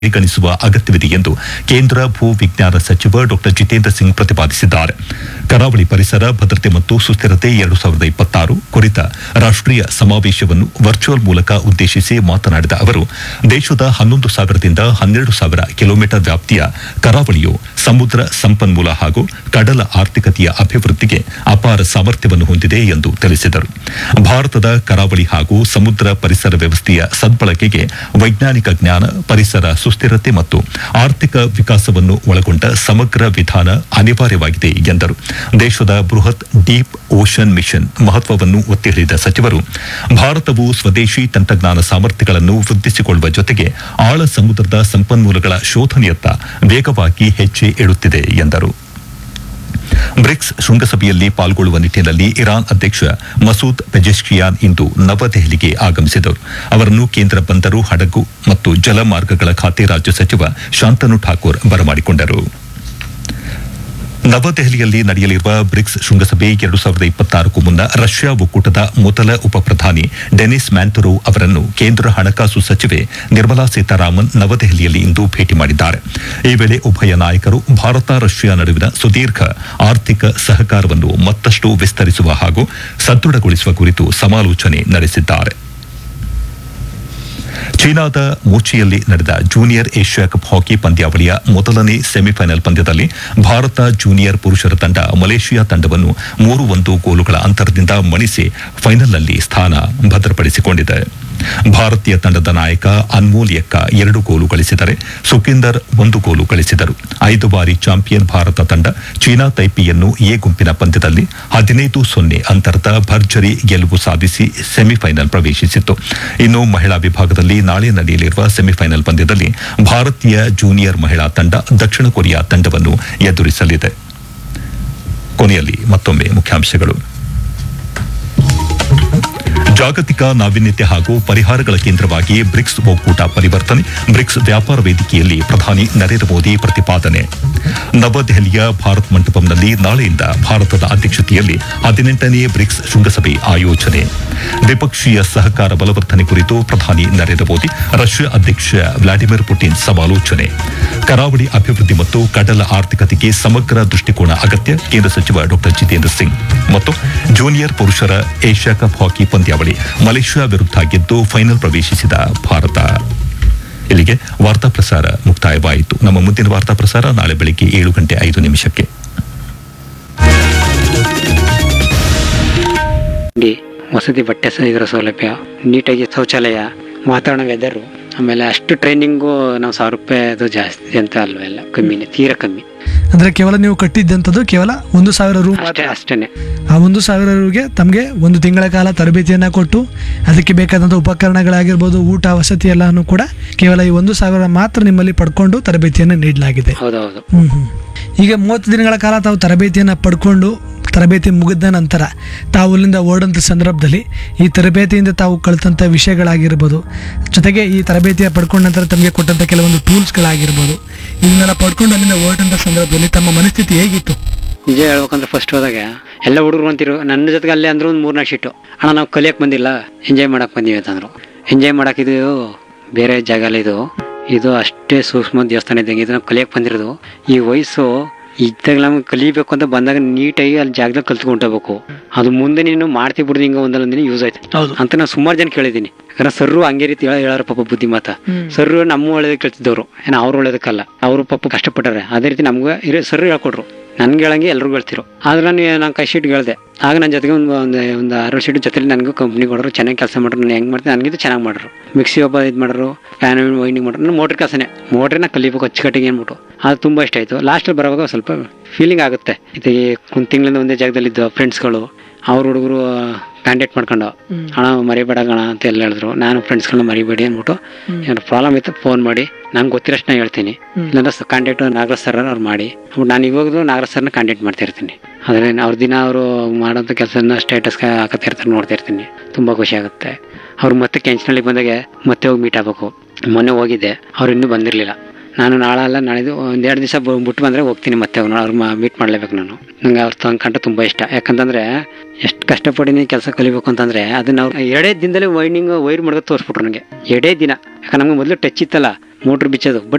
ಪರಿಗಣಿಸುವ ಅಗತ್ಯವಿದೆ ಎಂದು ಕೇಂದ್ರ ಭೂ ವಿಜ್ಞಾನ ಸಚಿವ ಡಾ ಜಿತೇಂದ್ರ ಸಿಂಗ್ ಪ್ರತಿಪಾದಿಸಿದ್ದಾರೆ ಕರಾವಳಿ ಪರಿಸರ ಭದ್ರತೆ ಮತ್ತು ಸುಸ್ಥಿರತೆ ಎರಡು ಸಾವಿರದ ಇಪ್ಪತ್ತಾರು ಕುರಿತ ರಾಷ್ಟೀಯ ಸಮಾವೇಶವನ್ನು ವರ್ಚುವಲ್ ಮೂಲಕ ಉದ್ದೇಶಿಸಿ ಮಾತನಾಡಿದ ಅವರು ದೇಶದ ಹನ್ನೊಂದು ಸಾವಿರದಿಂದ ಹನ್ನೆರಡು ಸಾವಿರ ಕಿಲೋಮೀಟರ್ ವ್ಯಾಪ್ತಿಯ ಕರಾವಳಿಯು ಸಮುದ್ರ ಸಂಪನ್ಮೂಲ ಹಾಗೂ ಕಡಲ ಆರ್ಥಿಕತೆಯ ಅಭಿವೃದ್ಧಿಗೆ ಅಪಾರ ಸಾಮರ್ಥ್ಯವನ್ನು ಹೊಂದಿದೆ ಎಂದು ತಿಳಿಸಿದರು ಭಾರತದ ಕರಾವಳಿ ಹಾಗೂ ಸಮುದ್ರ ಪರಿಸರ ವ್ಯವಸ್ಥೆಯ ಸದ್ಬಳಕೆಗೆ ವೈಜ್ಞಾನಿಕ ಜ್ಞಾನ ಪರಿಸರ ಸುಸ್ಥಿರತೆ ಮತ್ತು ಆರ್ಥಿಕ ವಿಕಾಸವನ್ನು ಒಳಗೊಂಡ ಸಮಗ್ರ ವಿಧಾನ ಅನಿವಾರ್ಯವಾಗಿದೆ ಎಂದರು ದೇಶದ ಬೃಹತ್ ಡೀಪ್ ಓಷನ್ ಮಿಷನ್ ಮಹತ್ವವನ್ನು ಒತ್ತಿ ಹೇಳಿದ ಸಚಿವರು ಭಾರತವು ಸ್ವದೇಶಿ ತಂತ್ರಜ್ಞಾನ ಸಾಮರ್ಥ್ಯಗಳನ್ನು ವೃದ್ಧಿಸಿಕೊಳ್ಳುವ ಜೊತೆಗೆ ಆಳ ಸಮುದ್ರದ ಸಂಪನ್ಮೂಲಗಳ ಶೋಧನೆಯತ್ತ ವೇಗವಾಗಿ ಹೆಜ್ಜೆ ಇಡುತ್ತಿದೆ ಎಂದರು ಬ್ರಿಕ್ಸ್ ಶೃಂಗಸಭೆಯಲ್ಲಿ ಪಾಲ್ಗೊಳ್ಳುವ ನಿಟ್ಟಿನಲ್ಲಿ ಇರಾನ್ ಅಧ್ಯಕ್ಷ ಮಸೂದ್ ಪೆಜೆಶ್ಕಿಯಾನ್ ಇಂದು ನವದೆಹಲಿಗೆ ಆಗಮಿಸಿದರು ಅವರನ್ನು ಕೇಂದ್ರ ಬಂದರು ಹಡಗು ಮತ್ತು ಜಲಮಾರ್ಗಗಳ ಖಾತೆ ರಾಜ್ಯ ಸಚಿವ ಶಾಂತನು ಠಾಕೂರ್ ಬರಮಾಡಿಕೊಂಡರು ನವದೆಹಲಿಯಲ್ಲಿ ನಡೆಯಲಿರುವ ಬ್ರಿಕ್ಸ್ ಶೃಂಗಸಭೆ ಎರಡು ಸಾವಿರದ ಇಪ್ಪತ್ತಾರಕ್ಕೂ ಮುನ್ನ ರಷ್ಯಾ ಒಕ್ಕೂಟದ ಮೊದಲ ಉಪಪ್ರಧಾನಿ ಡೆನಿಸ್ ಮ್ಯಾಂಟುರೋವ್ ಅವರನ್ನು ಕೇಂದ್ರ ಹಣಕಾಸು ಸಚಿವೆ ನಿರ್ಮಲಾ ಸೀತಾರಾಮನ್ ನವದೆಹಲಿಯಲ್ಲಿ ಇಂದು ಭೇಟಿ ಮಾಡಿದ್ದಾರೆ ಈ ವೇಳೆ ಉಭಯ ನಾಯಕರು ಭಾರತ ರಷ್ಯಾ ನಡುವಿನ ಸುದೀರ್ಘ ಆರ್ಥಿಕ ಸಹಕಾರವನ್ನು ಮತ್ತಷ್ಟು ವಿಸ್ತರಿಸುವ ಹಾಗೂ ಸದೃಢಗೊಳಿಸುವ ಕುರಿತು ಸಮಾಲೋಚನೆ ನಡೆಸಿದ್ದಾರೆ ಚೀನಾದ ಮೂಚಿಯಲ್ಲಿ ನಡೆದ ಜೂನಿಯರ್ ಏಷ್ಯಾ ಕಪ್ ಹಾಕಿ ಪಂದ್ಯಾವಳಿಯ ಮೊದಲನೇ ಸೆಮಿಫೈನಲ್ ಪಂದ್ಯದಲ್ಲಿ ಭಾರತ ಜೂನಿಯರ್ ಪುರುಷರ ತಂಡ ಮಲೇಷಿಯಾ ತಂಡವನ್ನು ಮೂರು ಒಂದು ಗೋಲುಗಳ ಅಂತರದಿಂದ ಮಣಿಸಿ ಫೈನಲ್ನಲ್ಲಿ ಸ್ಥಾನ ಭದ್ರಪಡಿಸಿಕೊಂಡಿದೆ ಭಾರತೀಯ ತಂಡದ ನಾಯಕ ಅನ್ಮೋಲ್ ಎಕ್ಕ ಎರಡು ಗೋಲು ಗಳಿಸಿದರೆ ಸುಖಿಂದರ್ ಒಂದು ಗೋಲು ಗಳಿಸಿದರು ಐದು ಬಾರಿ ಚಾಂಪಿಯನ್ ಭಾರತ ತಂಡ ಚೀನಾ ತೈಪಿಯನ್ನು ಎ ಗುಂಪಿನ ಪಂದ್ಯದಲ್ಲಿ ಹದಿನೈದು ಸೊನ್ನೆ ಅಂತರದ ಭರ್ಜರಿ ಗೆಲುವು ಸಾಧಿಸಿ ಸೆಮಿಫೈನಲ್ ಪ್ರವೇಶಿಸಿತ್ತು ಇನ್ನು ಮಹಿಳಾ ವಿಭಾಗದಲ್ಲಿ ನಾಳೆ ನಡೆಯಲಿರುವ ಸೆಮಿಫೈನಲ್ ಪಂದ್ಯದಲ್ಲಿ ಭಾರತೀಯ ಜೂನಿಯರ್ ಮಹಿಳಾ ತಂಡ ದಕ್ಷಿಣ ಕೊರಿಯಾ ತಂಡವನ್ನು ಎದುರಿಸಲಿದೆ ಕೊನೆಯಲ್ಲಿ ಮತ್ತೊಮ್ಮೆ ಮುಖ್ಯಾಂಶಗಳು ಜಾಗತಿಕ ನಾವೀನ್ಯತೆ ಹಾಗೂ ಪರಿಹಾರಗಳ ಕೇಂದ್ರವಾಗಿ ಬ್ರಿಕ್ಸ್ ಒಕ್ಕೂಟ ಪರಿವರ್ತನೆ ಬ್ರಿಕ್ಸ್ ವ್ಯಾಪಾರ ವೇದಿಕೆಯಲ್ಲಿ ಪ್ರಧಾನಿ ನರೇಂದ್ರ ಮೋದಿ ಪ್ರತಿಪಾದನೆ ನವದೆಹಲಿಯ ಭಾರತ್ ಮಂಟಪಂನಲ್ಲಿ ನಾಳೆಯಿಂದ ಭಾರತದ ಅಧ್ಯಕ್ಷತೆಯಲ್ಲಿ ಹದಿನೆಂಟನೇ ಬ್ರಿಕ್ಸ್ ಶೃಂಗಸಭೆ ಆಯೋಜನೆ ದ್ವಿಪಕ್ಷೀಯ ಸಹಕಾರ ಬಲವರ್ಧನೆ ಕುರಿತು ಪ್ರಧಾನಿ ನರೇಂದ್ರ ಮೋದಿ ರಷ್ಯಾ ಅಧ್ಯಕ್ಷ ವ್ಲಾಡಿಮಿರ್ ಪುಟಿನ್ ಸಮಾಲೋಚನೆ ಕರಾವಳಿ ಅಭಿವೃದ್ಧಿ ಮತ್ತು ಕಡಲ ಆರ್ಥಿಕತೆಗೆ ಸಮಗ್ರ ದೃಷ್ಟಿಕೋನ ಅಗತ್ಯ ಕೇಂದ್ರ ಸಚಿವ ಡಾ ಜಿತೇಂದ್ರ ಸಿಂಗ್ ಮತ್ತು ಜೂನಿಯರ್ ಪುರುಷರ ಏಷ್ಯಾ ಕಪ್ ಹಾಕಿ ಪಂದ್ಯಾವಳಿ ಮಲೇಷ್ಯಾ ವಿರುದ್ಧ ಗೆದ್ದು ಫೈನಲ್ ಪ್ರವೇಶಿಸಿದ ಭಾರತ ಇಲ್ಲಿಗೆ ವಾರ್ತಾ ಪ್ರಸಾರ ಮುಕ್ತಾಯವಾಯಿತು ನಮ್ಮ ಮುಂದಿನ ವಾರ್ತಾ ಪ್ರಸಾರ ನಾಳೆ ಬೆಳಿಗ್ಗೆ ಏಳು ಗಂಟೆ ಐದು ನಿಮಿಷಕ್ಕೆ ಡಿ ವಸತಿ ಬಟ್ಟೆ ಸ- ಇದರ ಸೌಲಭ್ಯ ನೀಟಾಗಿ ಶೌಚಾಲಯ ವಾತಾವರಣ ವೆದರು ಆಮೇಲೆ ಅಷ್ಟು ಟ್ರೈನಿಂಗು ನಾವು ಸಾವಿರ ರೂಪಾಯಿ ಅದು ಜಾಸ್ತಿ ಅಂತ ಅಲ್ವೇ ಇಲ್ಲ ಕಮ್ಮಿನೇ ತೀರಾ ಕಮ್ಮಿ ಅಂದ್ರೆ ಕೇವಲ ನೀವು ಕಟ್ಟಿದ್ದಂಥದ್ದು ಕೇವಲ ಒಂದು ಸಾವಿರ ರು ಅಷ್ಟೇ ಅಷ್ಟೇನೆ ಆ ಒಂದು ಸಾವಿರ ರುಗೆ ತಮಗೆ ಒಂದು ತಿಂಗಳ ಕಾಲ ತರಬೇತಿಯನ್ನು ಕೊಟ್ಟು ಅದಕ್ಕೆ ಬೇಕಾದಂಥ ಉಪಕರಣಗಳಾಗಿರ್ಬೋದು ಊಟ ವಸತಿ ಎಲ್ಲಾನು ಕೂಡ ಕೇವಲ ಈ ಒಂದು ಸಾವಿರ ಮಾತ್ರ ನಿಮ್ಮಲ್ಲಿ ಪಡ್ಕೊಂಡು ತರಬೇತಿಯನ್ನು ನೀಡಲಾಗಿದೆ ಹೌದೌದು ಹ್ಮ್ ಹ್ಮ್. ಈಗ ಮೂವತ್ತು ದಿನಗಳ ಕಾಲ ತಾವು ತರಬೇತಿಯನ್ನು ಪಡ್ಕೊಂಡು ತರಬೇತಿ ಮುಗಿದ ನಂತರ ತಾವು ಅಲ್ಲಿಂದ ಓಡಂತ ಸಂದರ್ಭದಲ್ಲಿ ಈ ತರಬೇತಿಯಿಂದ ತಾವು ಕಲಿತಂಥ ವಿಷಯಗಳಾಗಿರ್ಬೋದು ಜೊತೆಗೆ ಈ ತರಬೇತಿಯ ಪಡ್ಕೊಂಡ ನಂತರ ತಮಗೆ ಕೊಟ್ಟಂಥ ಕೆಲವೊಂದು ಟೂಲ್ಸ್ಗಳಾಗಿರ್ಬೋದು ಇದನ್ನೆಲ್ಲ ಪಡ್ಕೊಂಡು ಅಲ್ಲಿಂದ ಹೊರಟಂಥ ಸಂದರ್ಭದಲ್ಲಿ ತಮ್ಮ ಮನಸ್ಥಿತಿ ಹೇಗಿತ್ತು ನಿಜ ಹೇಳ್ಬೇಕಂದ್ರೆ ಫಸ್ಟ್ ಹೋದಾಗ ಎಲ್ಲ ಹುಡುಗರು ಅಂತಿರು ನನ್ನ ಜೊತೆಗೆ ಅಲ್ಲೇ ಅಂದ್ರೆ ಒಂದು ಮೂರ್ನಾಲ್ಕು ಶೀಟು ಅಣ್ಣ ನಾವು ಕಲಿಯಕ್ಕೆ ಬಂದಿಲ್ಲ ಎಂಜಾಯ್ ಮಾಡಕ್ಕೆ ಬಂದೀವಿ ಅಂತಂದ್ರು ಎಂಜಾಯ್ ಮಾಡಕ್ಕೆ ಇದು ಬೇರೆ ಜಾಗ ಅಲ್ಲ ಇದು ಇದು ಅಷ್ಟೇ ಸೂಕ್ಷ್ಮ ದೇವಸ್ಥಾನ ಇದ್ದಂಗೆ ಇದು ನಾವು ಕಲಿಯಕ್ಕೆ ಬಂದಿರೋದು ಈ ವಯಸ್ಸು ಇದ್ದಾಗ ನಮ್ಗೆ ಕಲಿಬೇಕು ಅಂತ ಬಂದಾಗ ನೀಟಾಗಿ ಅಲ್ಲಿ ಜಾಗದಲ್ಲಿ ಕಲ್ತ್ಕೊಂಡು ಹೋಗ್ಬೇಕು ಅದು ಮುಂದೆ ನೀನು ಮಾಡ್ತಿ ಬಿಡ್ದು ಹಿಂಗೆ ಒಂದಲ್ಲ ಒಂದಿನ ಯೂಸ್ ಆಯ್ತು ಹೌದು. ಅಂತ ನಾನು ಸುಮಾರು ಜನ ಕೇಳಿದ್ದೀನಿ ಯಾಕಂದ್ರೆ ಸರ್ರು ಹಂಗೆ ರೀತಿ ಹೇಳ ಹೇಳಾರ ಪಾಪ ಬುದ್ಧಿ ಮಾತ ಸರ್ರು ನಮ್ಮ ಒಳ್ಳೇದಕ್ಕೆ ಕೇಳ್ತಿದ್ದವ್ರು ಏನೋ ಅವ್ರು ಒಳ್ಳೇದಕ್ಕಲ್ಲ ಅವರು ಪಾಪ ಕಷ್ಟಪಟ್ಟಾರೆ ಅದೇ ರೀತಿ ನಮ್ಗೆ ಇರೋ ಸರ್ರು ಹೇಳ್ಕೊಟ್ರು ನನ್ಗೆ ಹೇಳಂಗೆ ಎಲ್ರಿಗೂ ಹೇಳ್ತಿರು ಆದ್ರೆ ನಾನು ನಾನು ಕೈ ಶೀಟ್ ಹೇಳ್ದೆ ಆಗ ನನ್ನ ಜೊತೆಗೆ ಒಂದು ಒಂದು ಒಂದು ಆರು ಶೀಟ್ ಜೊತೆಲಿ ನನಗೂ ಕಂಪ್ನಿ ಕೊಡೋರು ಚೆನ್ನಾಗಿ ಕೆಲಸ ಮಾಡ್ರು ನಾನು ಹೆಂಗೆ ಮಾಡ್ತೀನಿ ನನಗಿದು ಚೆನ್ನಾಗಿ ಮಾಡ್ರು ಮಿಕ್ಸಿ ಒಬ್ಬ ಇದು ಮಾಡೋರು ಫ್ಯಾನ್ ವೈಂಡಿಂಗ್ ಮಾಡ್ರು ನಾನು ಮೋಟ್ರ್ ಕೆಲಸನೇ ಮೋಟ್ರನ್ನ ಕಲಿಬೇಕು ಅಚ್ಚುಕಟ್ಟಿಗೆ ಅಂದ್ಬಿಟ್ಟು ಅದು ತುಂಬ ಇಷ್ಟ ಆಯಿತು ಲಾಸ್ಟಲ್ಲಿ ಬರುವಾಗ ಸ್ವಲ್ಪ ಫೀಲಿಂಗ್ ಆಗುತ್ತೆ ಇದು ಒಂದು ತಿಂಗಳಿಂದ ಒಂದೇ ಜಾಗದಲ್ಲಿದ್ದು ಫ್ರೆಂಡ್ಸ್ಗಳು ಅವ್ರ ಹುಡುಗರು ಕಾಂಟ್ಯಾಕ್ಟ್ ಮಾಡ್ಕೊಂಡು ಅಣ್ಣ ಮರಿಬೇಡ ಗಣ ಅಂತ ಎಲ್ಲ ಹೇಳಿದ್ರು ನಾನು ಫ್ರೆಂಡ್ಸ್ಗಳನ್ನ ಮರಿಬೇಡಿ ಅಂದ್ಬಿಟ್ಟು ಏನಾದ್ರು ಪ್ರಾಬ್ಲಮ್ ಇತ್ತು ಫೋನ್ ಮಾಡಿ ನಂಗೆ ಗೊತ್ತಿರೋಷ್ಟು ನಾನು ಹೇಳ್ತೀನಿ ಇಲ್ಲಾಂದ್ರೆ ಕಾಂಟ್ಯಾಕ್ಟ್ ನಾಗರಾಜ್ ಸರ್ ಅವ್ರು ಮಾಡಿ ಅಂದ್ಬಿಟ್ಟು ನಾನು ಇವಾಗಲೂ ನಾಗರಾಜ್ ಸರ್ನ ಕಾಂಟ್ಯಾಕ್ಟ್ ಮಾಡ್ತಾ ಇರ್ತೀನಿ ಆದರೆ ಅವ್ರ ದಿನ ಅವರು ಮಾಡೋಂಥ ಕೆಲಸನ ಸ್ಟೇಟಸ್ ಹಾಕತ್ತಾ ಇರ್ತಾರೆ ನೋಡ್ತಾ ಇರ್ತೀನಿ ತುಂಬ ಖುಷಿ ಆಗುತ್ತೆ ಅವ್ರು ಮತ್ತೆ ಕೆಂಚನಳ್ಳಿ ಬಂದಾಗ ಮತ್ತೆ ಹೋಗಿ ಮೀಟ್ ಆಗಬೇಕು ಮೊನ್ನೆ ಹೋಗಿದ್ದೆ ಅವ್ರು ಇನ್ನೂ ಬಂದಿರಲಿಲ್ಲ ನಾನು ನಾಳೆ ಅಲ್ಲ ನಾಳಿದ್ದು ಒಂದೆರಡು ದಿವಸ ಬಿಟ್ಟು ಬಂದರೆ ಹೋಗ್ತೀನಿ ಮತ್ತೆ ಅವ್ರು ಅವ್ರು ಮೀಟ್ ಮಾಡಲೇಬೇಕು ನಾನು ನಂಗೆ ಅವ್ರ ತಂಕಂಟ ತುಂಬ ಇಷ್ಟ ಯಾಕಂತಂದರೆ ಎಷ್ಟು ಕಷ್ಟಪಡಿ ಕೆಲಸ ಕಲಿಬೇಕು ಅಂತಂದರೆ ಅದನ್ನ ಅವ್ರು ಎರಡೇ ದಿನದಲ್ಲಿ ವೈಂಡಿಂಗ್ ವೈರ್ ಮಾಡ್ಕೊಂಡು ತೋರಿಸ್ಬಿಟ್ರು ನನಗೆ ಎರಡೇ ದಿನ ಯಾಕಂದ್ರೆ ನಮ್ಗೆ ಮೊದಲು ಟಚ್ ಇತ್ತಲ್ಲ ಮೋಟ್ರ್ ಬಿಚ್ಚೋದು ಬಟ್